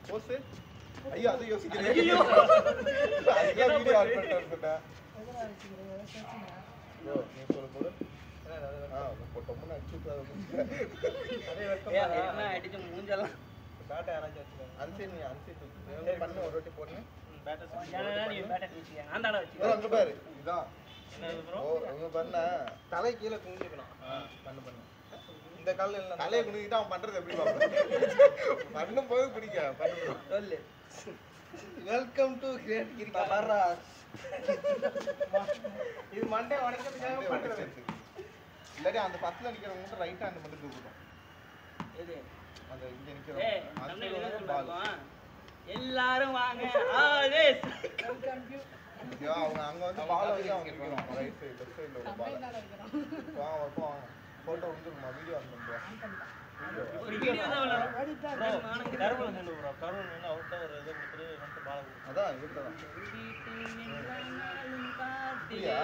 போஸ் ஐயோ அது யோசிக்கிறேன் ஐயோ. அதுக்கெல்லாம் வீடியோ ஆன் பண்ணிட்டு இருக்கேன்டா எதில் அடிச்சுக்கிறேன் பேசுங்க யோ நீ சொல்ல போது ஆ பொட்டமுன்னு அடிச்சு விட்டு ஏய், என்ன அடிச்சு மூஞ்செல்லாம் அன்சை நீ அன்சை தூக்கி பண்ணு ஒரு வாட்டி போடுங்க ஏன்னா நீ பேட்டை வச்சுக்க நான் தானே ஓ, வச்சுக்கிறேன் அங்க பாரு இதான் ஓ அங்க பண்ண தலை கீழே குனிஞ்சுக்கணும் பண்ணு பண்ணு இந்த காலில் தலையை குனிஞ்சிட்டு அவன் பண்றது எப்படி பார்ப்பேன் பண்ணும் போது பிடிக்க பண்ணு சொல்லு வெல்கம் டு கிரேட் கிரிக்கெட் வர்றா இது மண்டே உடைக்கிறதுக்காக பண்றது இல்லாட்டி அந்த பத்துல நிக்கிறவங்க மட்டும் ரைட் ஹேண்ட் மட்டும் தூக்கணும் எது அந்த இங்க ஏய் நிக்கிறவங்க தமிழ்ல அது என்ன பால் சொல்றாங்க எல்லாரும் வாங்க ஆவேஸ் ஐயோ, அவங்க அங்க வந்து பால் வச்சு அவங்க நிக்கணும் ரைட் சைடு லெஃப்ட் சைடுல உள்ள பால் தமிழ்நாடு இருக்கிறோம் வாங்க வாங்க வாங்க போட்டோ வந்துருமா வீடியோ ஆன் பண்ணுறேன் இப்படி வீடியோ தான் விளையாடும் ஓடிட்டா bro, நானும் கருவல் நின்று ப்ரோ கருவல் நின்று அவர்கிட்ட ஒரு இதை கொடுத்துட்டு வந்து பால் கொடுத்து அதான் இருக்கதான் அப்படியா?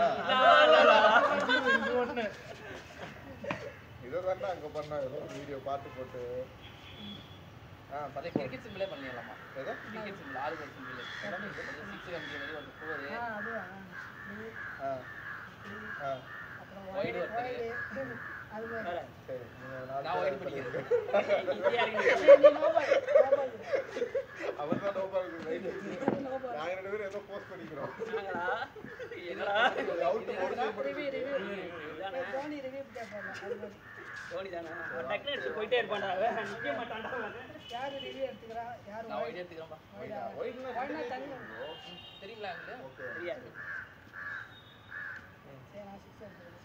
இதை தானே அங்க பண்ண ஏதோ வீடியோ பாட்டு போட்டு ஆ பத்து கிரிக்கெட் சிம்பிளே பண்ணிடலாமா எதோ கிரிக்கெட் சிம்பிள் ஆளுக்கு ஒரு சிம்பிள் சிக்ஸ் கம்பி மாதிரி ஒரு ஃபோர் ஆ அதுவா ஆ ஆ அப்புறம் Wide wide, ஒருத்தரு. wide. அது மாதிரி. சரி நீங்க நான் wide பண்ணிக்கிறேன். இங்கேயா இருக்கு? ஏய், நீ no ball, no ball. அவர் தான் நோபா இருக்கு ரைட் No ball. நாங்க ரெண்டு பேரும் ஏதோ போஸ்ட் பண்ணிக்கிறோம் நாங்களா? என்னடா? அவுட் போட்டு Review, review. இதானே? ஏய், தோனி review கேட்பாங்க. அது மாதிரி. தோனி தானே? அவன் டக்குனு எடுத்து போயிட்டே இருப்பான்டா அவன். நிக்க மாட்டான்டா அவன். யாரு review எடுத்துக்கிறா? யாரு நான் wide? ஒயிட் எடுத்துக்கிறேன்பா Wide ஆ? ஒயிட்னா Wide னா தள்ளி வந்து. தெரியுங்களா உங்களுக்கு ஓகே தெரியாது. சரி, நான் six எடுத்துக்கிறேன்.